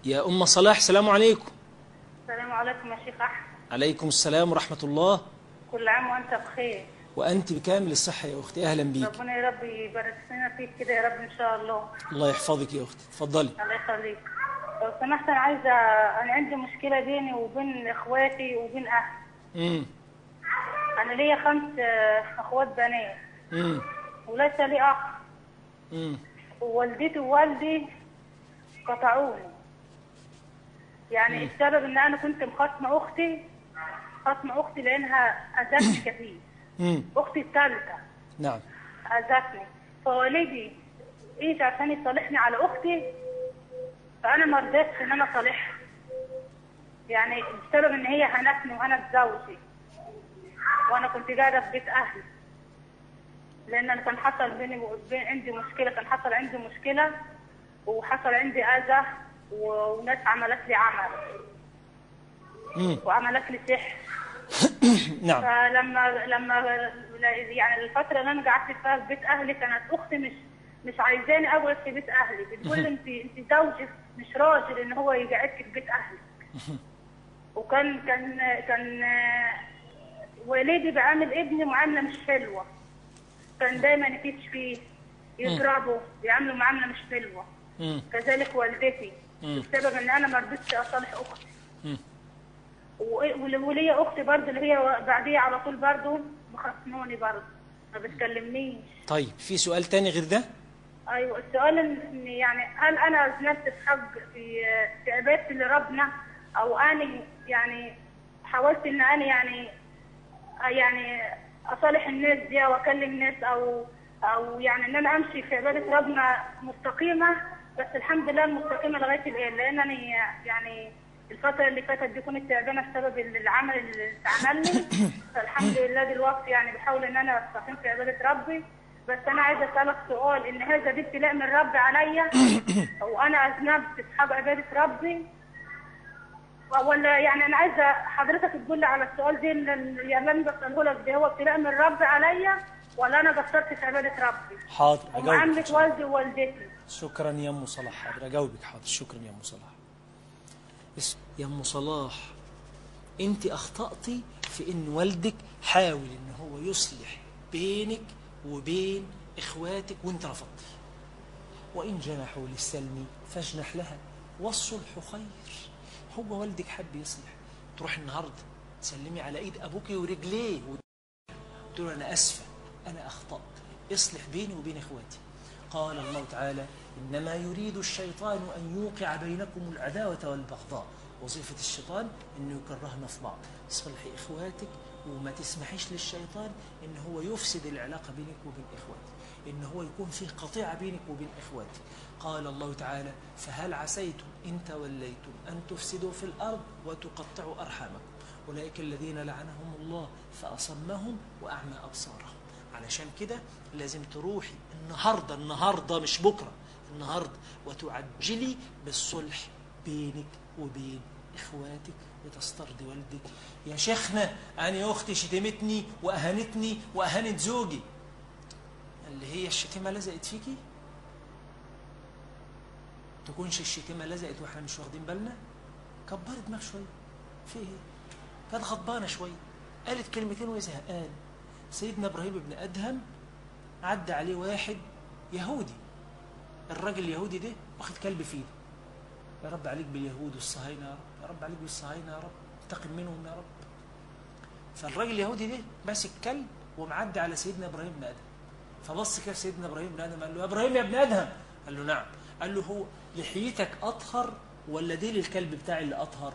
يا أم صلاح السلام عليكم السلام عليكم يا شيخ أحمد عليكم السلام ورحمة الله كل عام وأنت بخير وأنت بكامل الصحة يا أختي أهلا بيك ربنا يا رب يبارك لنا فيك كده يا رب إن شاء الله الله يحفظك يا أختي اتفضلي الله يخليك لو سمحت أنا عايزة أنا عندي مشكلة بيني وبين إخواتي وبين أهلي امم أنا ليا خمس آه، أخوات بنات امم وليس لي أخ امم ووالدتي ووالدي قطعوني يعني السبب ان انا كنت مخاصمه اختي خاصمه اختي لانها اذتني كثير امم اختي الثالثه نعم اذتني فوالدي ايش عشان يصالحني على اختي فانا ما رضيتش ان انا اصالحها يعني بسبب ان هي هنتني وهنت زوجي وانا كنت قاعده في بيت اهلي لان انا كان حصل بيني وبين عندي مشكله كان حصل عندي مشكله وحصل عندي اذى و- وناس عملت لي عمل امم وعملت لي سحر نعم فلما لما يعني الفتره اللي انا قعدت فيها في بيت اهلي كانت اختي مش مش عايزاني اقعد في بيت اهلي بتقول لي انت انت زوجك مش راجل ان هو يقعدك في بيت اهلك وكان كان كان آه، والدي بيعامل ابني معامله مش حلوه كان دايما يفتش فيه يضربه يعامله معامله مش حلوه امم كذلك والدتي مم. بسبب ان انا ما رضيتش اصالح اختي مم. و- ول- وليا اختي برضه اللي هي بعديها على طول برضه مخصموني برضه ما بتكلمنيش طيب في سؤال تاني غير ده ايوه السؤال ان إن يعني هل انا اذنبت في حق في في عبادتي لربنا او انا يعني حاولت ان انا يعني يعني اصالح الناس دي او اكلم الناس او او يعني ان انا امشي في عباده ربنا مستقيمه بس الحمد لله المستقيمه لغايه الان لان انا يعني الفتره اللي فاتت دي كنت تعبانه بسبب العمل اللي اتعمل لي فالحمد لله دلوقتي يعني بحاول ان انا استقيم في عباده ربي بس انا عايزه اسالك سؤال ان هذا دي ابتلاء من ربي عليا وانا اذنبت في حق عباده ربي ولا يعني انا عايزه حضرتك تقول لي على السؤال ده اللي يعني اللي انا بساله لك ده هو ابتلاء من ربي عليا ولا انا قصرت في عباده ربي حاضر أجاوبك ومعامله إن شاء الله. والدي ووالدتي شكرا يا ام صلاح حاضر اجاوبك حاضر شكرا يا ام صلاح بس يا ام صلاح انت اخطاتي في ان والدك حاول ان هو يصلح بينك وبين اخواتك وانت رفضتي وان جنحوا للسلم فاجنح لها والصلح خير هو والدك حب يصلح تروح النهارده تسلمي على ايد ابوك ورجليه قلت له أنا أسفة أنا أخطأت اصلح بيني وبين إخواتي قال الله تعالى إنما يريد الشيطان أن يوقع بينكم العداوة والبغضاء وظيفة الشيطان أنه يكرهنا في بعض اصلحي إخواتك وما تسمحيش للشيطان أن هو يفسد العلاقة بينك وبين إخواتك إن هو يكون فيه قطيعة بينك وبين إخواتك قال الله تعالى فهل عسيتم إن توليتم أن تفسدوا في الأرض وتقطعوا أرحامكم أولئك الذين لعنهم الله فأصمهم وأعمى أبصارهم علشان كده لازم تروحي النهاردة النهاردة مش بكرة النهاردة وتعجلي بالصلح بينك وبين إخواتك وتسترضي والدك يا شيخنا أنا أختي شتمتني وأهانتني وأهانت زوجي اللي هي الشتيمة لزقت فيكي تكونش الشتيمة لزقت واحنا مش واخدين بالنا كبري دماغ شوية في ايه كانت غضبانة شوية قالت كلمتين وهي زهقان سيدنا ابراهيم بن ادهم عدى عليه واحد يهودي الراجل اليهودي ده واخد كلب في ايده يا رب عليك باليهود والصهاينه يا رب يا رب عليك بالصهاينه يا رب انتقم منهم يا رب فالراجل اليهودي ده ماسك كلب ومعدي على سيدنا ابراهيم بن ادهم فبص كده سيدنا ابراهيم بن ادهم قال له يا ابراهيم يا ابن ادهم قال له نعم قال له هو لحيتك اطهر ولا ديل الكلب بتاعي اللي اطهر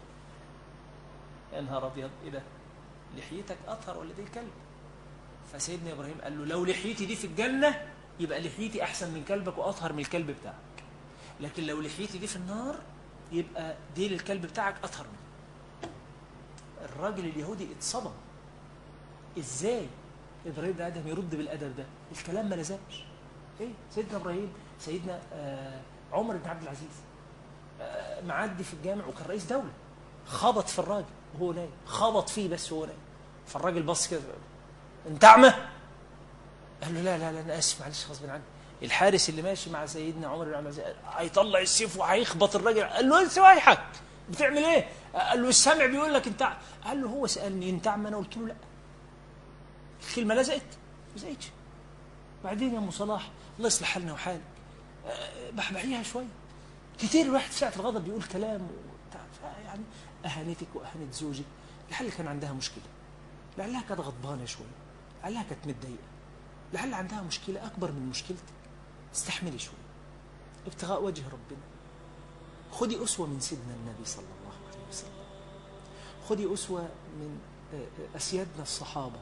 يا نهار ابيض ايه ده لحيتك اطهر ولا ديل الكلب فسيدنا ابراهيم قال له لو لحيتي دي في الجنه يبقى لحيتي احسن من كلبك واطهر من الكلب بتاعك لكن لو لحيتي دي في النار يبقى ديل الكلب بتاعك اطهر منه الراجل اليهودي اتصدم ازاي ابراهيم بن ادم يرد بالادب ده الكلام ما لزمش ايه سيدنا ابراهيم سيدنا آه عمر بن عبد العزيز آه معدي في الجامع وكان رئيس دوله خبط في الراجل وهو نايم خبط فيه بس وهو نايم فالراجل بص كده انت اعمى قال له لا لا لا انا اسف معلش غصب عني الحارس اللي ماشي مع سيدنا عمر بن عبد العزيز هيطلع السيف وهيخبط الراجل قال له انت وايحك بتعمل ايه؟ قال له السامع بيقول لك انت قال له هو سالني انت عم انا قلت له لا الكلمه لزقت ما لزقتش بعدين يا ام صلاح الله يصلح حالنا وحالك أه، بحبحيها شويه كتير الواحد ساعه الغضب بيقول كلام وبتاع يعني اهانتك واهانت زوجك لعل كان عندها مشكله لعلها كانت غضبانه شويه لعلها كانت متضايقه لعل عندها مشكله اكبر من مشكلتك استحملي شويه ابتغاء وجه ربنا خدي اسوه من سيدنا النبي صلى الله عليه وسلم خدي اسوه من آه، آه، اسيادنا الصحابه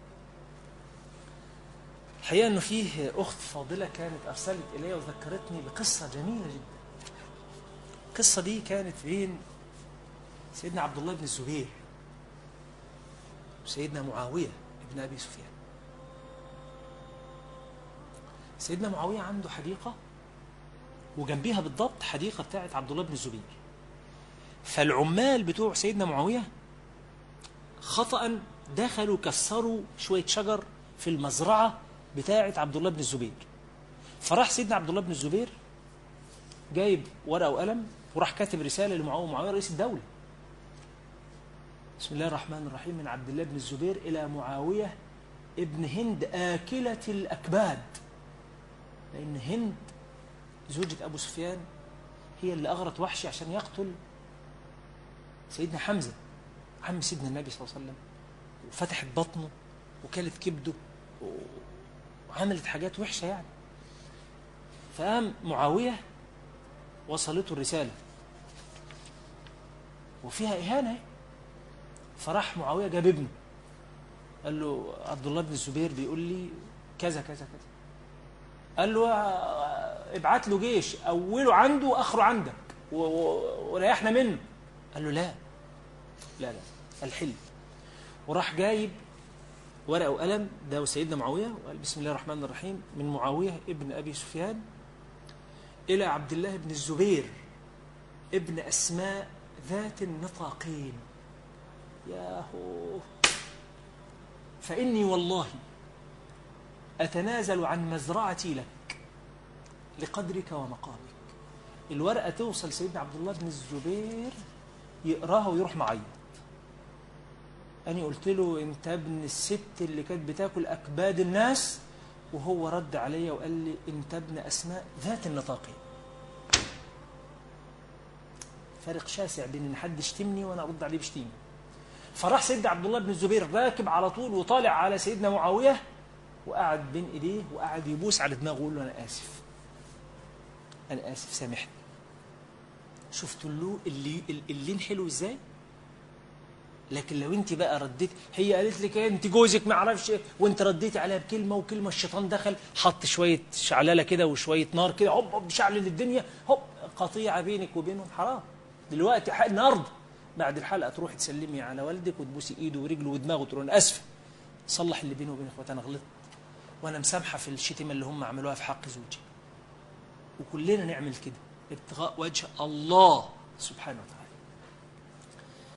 الحقيقه انه فيه اخت فاضله كانت ارسلت الي وذكرتني بقصه جميله جدا القصه دي كانت بين سيدنا عبد الله بن الزبير وسيدنا معاويه بن ابي سفيان سيدنا معاويه عنده حديقه وجنبيها بالضبط حديقه بتاعت عبد الله بن الزبير فالعمال بتوع سيدنا معاويه خطأ دخلوا كسروا شويه شجر في المزرعه بتاعت عبد الله بن الزبير فراح سيدنا عبد الله بن الزبير جايب ورقه وقلم وراح كاتب رساله لمعاويه معاويه رئيس الدوله بسم الله الرحمن الرحيم من عبد الله بن الزبير الى معاويه ابن هند آكلة الأكباد لأن هند زوجة أبو سفيان هي اللي أغرت وحشي عشان يقتل سيدنا حمزة عم سيدنا النبي صلى الله عليه وسلم وفتحت بطنه وكلت كبده وعملت حاجات وحشة يعني فقام معاوية وصلته الرسالة وفيها إهانة فراح معاوية جاب ابنه قال له عبد الله بن الزبير بيقول لي كذا كذا كذا قال له آه، ابعت له جيش اوله عنده واخره عندك و- و- وريحنا منه قال له لا لا لا الحل وراح جايب ورقه وقلم ده سيدنا معاويه وقال بسم الله الرحمن الرحيم من معاويه ابن ابي سفيان الى عبد الله بن الزبير ابن اسماء ذات النطاقين ياهو فاني والله اتنازل عن مزرعتي لك لقدرك ومقامك الورقه توصل سيدنا عبد الله بن الزبير يقراها ويروح معيط أنا قلت له أنت ابن الست اللي كانت بتاكل أكباد الناس وهو رد عليا وقال لي أنت ابن أسماء ذات النطاقين فرق شاسع بين إن حد يشتمني وأنا أرد عليه بشتيمة فراح سيدنا عبد الله بن الزبير راكب على طول وطالع على سيدنا معاوية وقعد بين إيديه وقعد يبوس على دماغه ويقول له أنا آسف أنا آسف سامحني شفتوا له اللي اللين حلو إزاي؟ لكن لو انت بقى رديت هي قالت لك ايه انت جوزك ما اعرفش ايه وانت رديت عليها بكلمه وكلمه الشيطان دخل حط شويه شعلله كده وشويه نار كده هوب هوب شعلل الدنيا هوب قطيعه بينك وبينهم حرام دلوقتي حق النهارده بعد الحلقه تروحي تسلمي على والدك وتبوسي ايده ورجله ودماغه وتقول انا اسفه صلح اللي بيني وبين اخواتي انا غلطت وانا مسامحه في الشتيمه اللي هم عملوها في حق زوجي وكلنا نعمل كده ابتغاء وجه الله سبحانه وتعالى